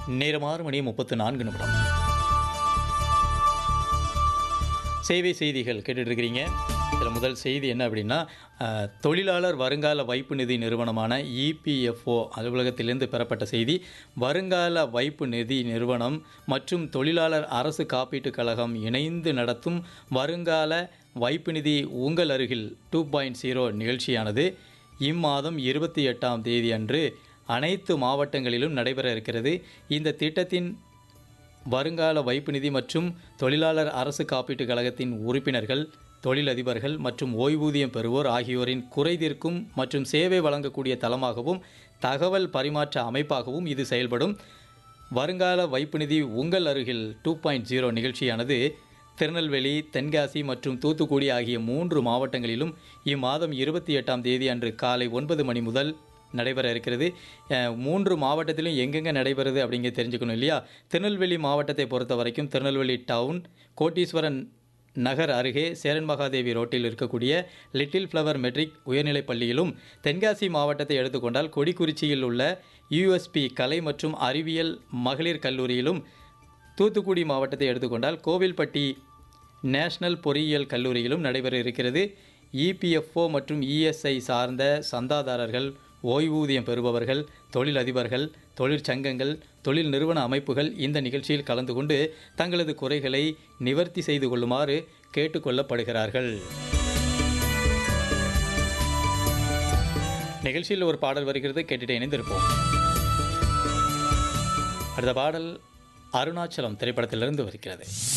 நேரம் ஆறு மணி முப்பத்து நான்கு நிமிடம் சேவை செய்திகள் கேட்டுட்டு இருக்கிறீங்க இதில் முதல் செய்தி என்ன அப்படின்னா அஹ், தொழிலாளர் வருங்கால வைப்பு நிதி நிறுவனமான இபிஎஃப்ஓ அலுவலகத்திலிருந்து பெறப்பட்ட செய்தி வருங்கால வைப்பு நிதி நிறுவனம் மற்றும் தொழிலாளர் அரசு காப்பீட்டுக் கழகம் இணைந்து நடத்தும் வருங்கால வைப்பு நிதி உங்கள் அருகில் டூ பாயிண்ட் ஜீரோ நிகழ்ச்சியானது இம்மாதம் இருபத்தி எட்டாம் தேதி அன்று அனைத்து மாவட்டங்களிலும் நடைபெற இருக்கிறது இந்த திட்டத்தின் வருங்கால வைப்பு நிதி மற்றும் தொழிலாளர் அரசு காப்பீட்டுக் கழகத்தின் உறுப்பினர்கள் தொழிலதிபர்கள் மற்றும் ஓய்வூதியம் பெறுவோர் ஆகியோரின் குறைதீர்க்கும் மற்றும் சேவை வழங்கக்கூடிய தளமாகவும் தகவல் பரிமாற்ற அமைப்பாகவும் இது செயல்படும் வருங்கால வைப்பு நிதி உங்கள் அருகில் டூ பாயிண்ட் ஜீரோ நிகழ்ச்சியானது திருநெல்வேலி தென்காசி மற்றும் தூத்துக்குடி ஆகிய மூன்று மாவட்டங்களிலும் இம்மாதம் இருபத்தி எட்டாம் தேதி அன்று காலை ஒன்பது மணி முதல் நடைபெற இருக்கிறது அஹ், மூன்று மாவட்டத்திலும் எங்கெங்கே நடைபெறுது அப்படிங்க தெரிஞ்சுக்கணும் இல்லையா திருநெல்வேலி மாவட்டத்தை பொறுத்த வரைக்கும் திருநெல்வேலி டவுன் கோட்டீஸ்வரன் நகர் அருகே சேரன் மகாதேவி ரோட்டில் இருக்கக்கூடிய லிட்டில் ஃப்ளவர் மெட்ரிக் உயர்நிலைப் பள்ளியிலும் தென்காசி மாவட்டத்தை எடுத்துக்கொண்டால் கொடிக்குறிச்சியில் உள்ள யூஎஸ்பி கலை மற்றும் அறிவியல் மகளிர் கல்லூரியிலும் தூத்துக்குடி மாவட்டத்தை எடுத்துக்கொண்டால் கோவில்பட்டி நேஷனல் பொறியியல் கல்லூரியிலும் நடைபெற இருக்கிறது இபிஎஃப்ஓ மற்றும் இஎஸ்ஐ சார்ந்த சந்தாதாரர்கள் ஓய்வூதியம் பெறுபவர்கள் தொழிலதிபர்கள் தொழிற்சங்கங்கள் தொழில் நிறுவன அமைப்புகள் இந்த நிகழ்ச்சியில் கலந்து கொண்டு தங்களது குறைகளை நிவர்த்தி செய்து கொள்ளுமாறு கேட்டுக்கொள்ளப்படுகிறார்கள் நிகழ்ச்சியில் ஒரு பாடல் வருகிறது கேட்டுட்டு இணைந்திருப்போம் அடுத்த பாடல் அருணாச்சலம் திரைப்படத்திலிருந்து வருகிறது